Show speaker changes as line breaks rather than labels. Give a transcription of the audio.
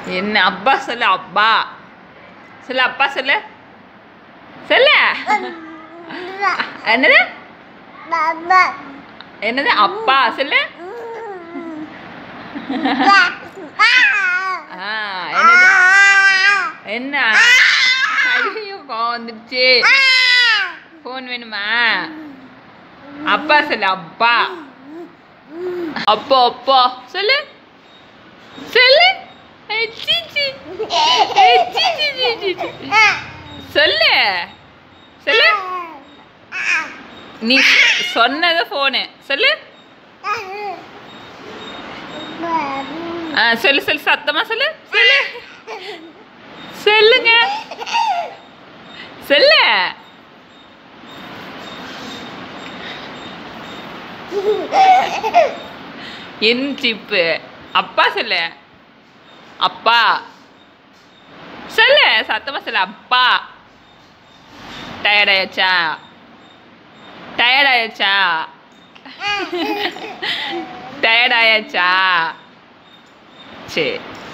என்ன அப்பா சொல்லு அப்பா சொல்லு அப்பா சொல்லு சொல்லு என்னது என்னது அப்பா சொல்லு ஆ என்னது என்ன ஐயோ கோவம் வந்துடுச்சு ஃபோன் வேணுமா அப்பா சொல்லு அப்பா அப்பா அப்பா சொல்லு சொல்லு ஏய், சீ, சீ. ஏய், சீ, சீ, சீ, சீ, சீ. சொல்லு சொல்லு நீ சொன்னது ஃபோனு சொல்லு ஆ சொல்லு சொல்லு சத்தமா சொல்லு சொல்லு சொல்லுங்க சொல்லு என் சிப்பு அப்பா சொல்லு அப்பா சொல்லு சத்தமா சொல்லு அப்பா டயர்ட் ஆயாச்சா டயர்ட் ஆயாச்சா டயர்ட் ஆயாச்சா சரி